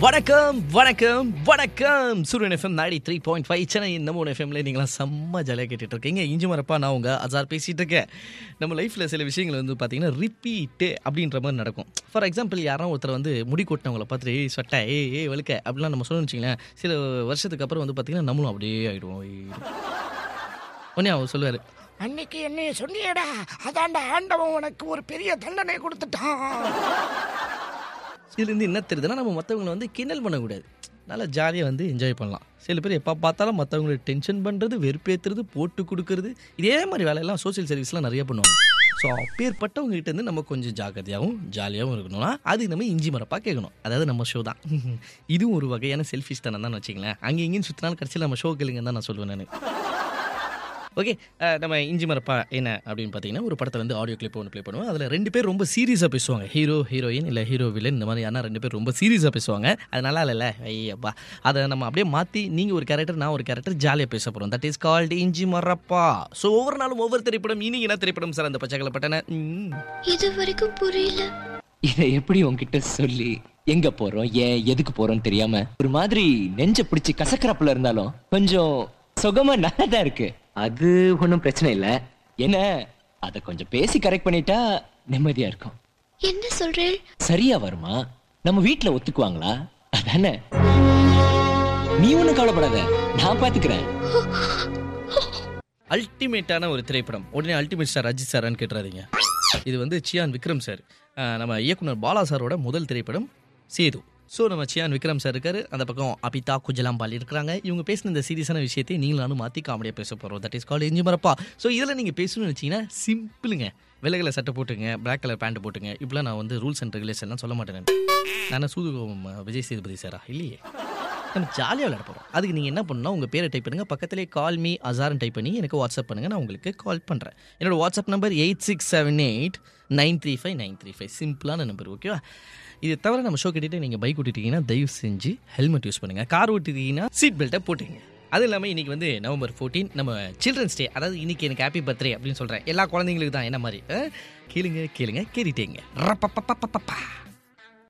வணக்கம் வணக்கம் வணக்கம் சூரியன் எஃப்எம் நாடி த்ரீ பாயிண்ட் ஃபைவ் சென்னை நம்ம எஃப்எம்ல நீங்களாம் செம்ம ஜாலியாக கேட்டுட்டு இருக்கீங்க இஞ்சி மரப்பா நான் உங்க அசார் பேசிட்டு இருக்கேன் நம்ம லைஃப்ல சில விஷயங்கள் வந்து பார்த்தீங்கன்னா ரிப்பீட்டு அப்படின்ற மாதிரி நடக்கும் ஃபார் எக்ஸாம்பிள் யாரும் ஒருத்தர் வந்து முடி கொட்டினவங்களை பார்த்துட்டு ஏய் சொட்டை ஏய் ஏய் வழுக்க அப்படிலாம் நம்ம சொல்லணும்னு வச்சுங்களேன் சில வருஷத்துக்கு அப்புறம் வந்து பார்த்தீங்கன்னா நம்மளும் அப்படியே ஆயிடுவோம் உடனே அவர் சொல்லுவார் அன்னைக்கு என்னைய சொன்னியடா அதான்டா ஆண்டவன் உனக்கு ஒரு பெரிய தண்டனை கொடுத்துட்டான் இதுலேருந்து என்ன தெரியுதுன்னா நம்ம மற்றவங்களை வந்து கிண்டல் பண்ணக்கூடாது நல்லா ஜாலியாக வந்து என்ஜாய் பண்ணலாம் சில பேர் எப்போ பார்த்தாலும் மற்றவங்களை டென்ஷன் பண்ணுறது வெறுப்பேற்றுறது போட்டு கொடுக்கறது இதே மாதிரி வேலையெல்லாம் சோஷியல் சர்வீஸ்லாம் நிறைய பண்ணுவாங்க ஸோ அப்பேற்பட்டவங்க கிட்ட இருந்து நம்ம கொஞ்சம் ஜாக்கிரதையாகவும் ஜாலியாகவும் இருக்கணும்னா அது நம்ம இஞ்சி மரப்பாக கேட்கணும் அதாவது நம்ம ஷோ தான் இதுவும் ஒரு வகையான செல்ஃபிஷ் தானே தான் வச்சிங்களேன் அங்கே இங்கேயும் சுற்றினாலும் கடைசியில் நம்ம ஷோ கேளுங்க தான் நான் சொல்லுவேன் நான் ஓகே நம்ம இஞ்சி மரப்பா என்ன அப்படின்னு பார்த்தீங்கன்னா ஒரு படத்தை வந்து ஆடியோ கிளிப் ஒன்று ப்ளே பண்ணுவோம் அதில் ரெண்டு பேர் ரொம்ப சீரியஸாக பேசுவாங்க ஹீரோ ஹீரோயின் இல்லை ஹீரோ வில்லன் இந்த மாதிரி ஆனால் ரெண்டு பேர் ரொம்ப சீரியஸாக பேசுவாங்க அது நல்லா இல்லைல்ல ஐயப்பா அதை நம்ம அப்படியே மாற்றி நீங்கள் ஒரு கேரக்டர் நான் ஒரு கேரக்டர் ஜாலியாக பேச போகிறோம் தட் இஸ் கால்டு இஞ்சி மரப்பா ஸோ ஒவ்வொரு நாளும் ஒவ்வொரு திரைப்படம் இனி என்ன திரைப்படம் சார் அந்த பச்சைக்கலப்பட்டன இது வரைக்கும் புரியல இதை எப்படி உன்கிட்ட சொல்லி எங்க போறோம் ஏன் எதுக்கு போறோம்னு தெரியாம ஒரு மாதிரி நெஞ்ச பிடிச்சி கசக்கறப்புல இருந்தாலும் கொஞ்சம் சுகமா நல்லா தான் இருக்கு அது ஒன்றும் பிரச்சனை இல்ல என்ன அத கொஞ்சம் பேசி கரெக்ட் பண்ணிட்டா நிம்மதியா இருக்கும் என்ன சொல்றேன் சரியா வருமா நம்ம வீட்ல ஒத்துக்குவாங்களா அதானே நீ ஒண்ணும் கவலைப்படாத நான் பாத்துக்கிறேன் அல்டிமேட்டான ஒரு திரைப்படம் உடனே அல்டிமேட் ஸ்டார் அஜித் சாரான்னு கேட்டுறாதீங்க இது வந்து சியான் விக்ரம் சார் அஹ் நம்ம இயக்குனர் பாலா சாரோட முதல் திரைப்படம் சேது ஸோ நம்ம சியான் விக்ரம் சார் இருக்காரு அந்த பக்கம் அபிதா குஜலாம்பால் இருக்கிறாங்க இவங்க பேசின இந்த சீரியஸான விஷயத்தை நீங்களும் நானும் மாற்றி காமெடியாக பேச போகிறோம் தட் இஸ் கால் எஞ்சி மரப்பா ஸோ இதில் நீங்கள் பேசணும்னு வச்சிங்கன்னா சிம்பிளுங்க வெள்ளை கலர் சட்டை போட்டுங்க பிளாக் கலர் பேண்ட் போட்டுங்க இப்படிலாம் நான் வந்து ரூல்ஸ் அண்ட் ரெகுலேஷன்லாம் சொல்ல மாட்டேன் நான் சூது விஜய் சேதுபதி சாரா இல்லையே நம்ம ஜாலியாக விளையாட போகிறோம் அதுக்கு நீங்கள் என்ன பண்ணணும்னா உங்கள் பேரை டைப் பண்ணுங்கள் பக்கத்திலே கால் மீ அசார்னு டைப் பண்ணி எனக்கு வாட்ஸ்அப் பண்ணுங்கள் நான் உங்களுக்கு கால் பண்ணுறேன் என்னோட WhatsApp number eight six seven eight nine three five nine three five சிம்பிளான நம்பர் ஓகேவா இது தவிர நம்ம ஷோ கேட்டுட்டு நீங்கள் பைக் ஓட்டிட்டீங்கன்னா தயவு செஞ்சு ஹெல்மெட் யூஸ் பண்ணுங்கள் கார் ஓட்டிட்டீங்கன்னா சீட் பெல்ட்டை போட்டுங்க அது இல்லாமல் இன்றைக்கி வந்து நவம்பர் ஃபோர்டீன் நம்ம சில்ட்ரன்ஸ் டே அதாவது இன்றைக்கி எனக்கு ஹாப்பி பர்த்டே அப்படின்னு சொல்கிறேன் எல்லா குழந்தைங்களுக்கு தான் என்ன மாதிரி அஹ்? கேளுங்க கேளுங்க கேட்டுட்டேங்க ரப்பப்பப்பப்பப்பா